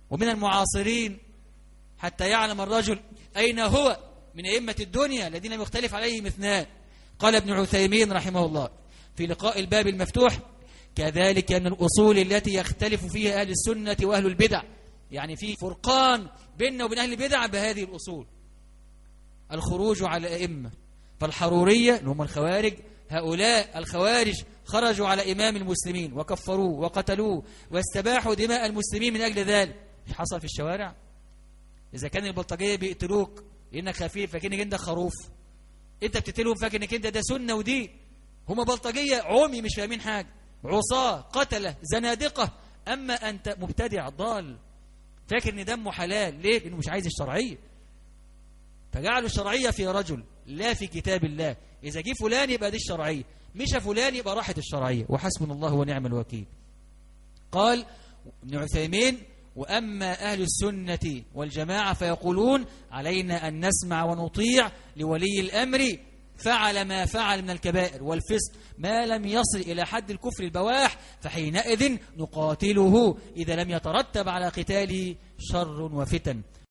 ومن المعاصرين حتى يعلم الرجل أين هو من أئمة الدنيا الذين لم يختلف عليهم اثنان قال ابن عثيمين رحمه الله في لقاء الباب المفتوح كذلك من الأصول التي يختلف فيها أهل السنة وأهل البدع يعني في فرقان بيننا وبين أهل البدع بهذه الأصول الخروج على الأئمة فالحرورية هم الخوارج هؤلاء الخوارج خرجوا على إمام المسلمين وكفروه وقتلوه واستباحوا دماء المسلمين من أجل ذلك مش حصل في الشوارع إذا كان البلطجية بيقتلوك لأنك خفيف فاكرنك أنت خروف أنت بتقتلهم فاكرنك أنت ده سنة ودين هم بلطجية عمي مش فاهمين حاجة عصاة قتلة زنادقة أما أنت مبتدع ضال فاكر ان دمه حلال ليه لانه مش عايز الشرعيه فجعلوا الشرعيه في رجل لا في كتاب الله اذا جه فلان يبقى دي الشرعيه مش فلان يبقى راحت الشرعيه وحسبنا الله ونعم الوكيل قال ابن عثيمين وأما أهل السنة والجماعة فيقولون علينا أن نسمع ونطيع لولي الأمر فعل ما فعل من الكبائر والفسق ما لم يصل إلى حد الكفر البواح فحينئذ نقاتله إذا لم يترتب على قتاله شر وفتن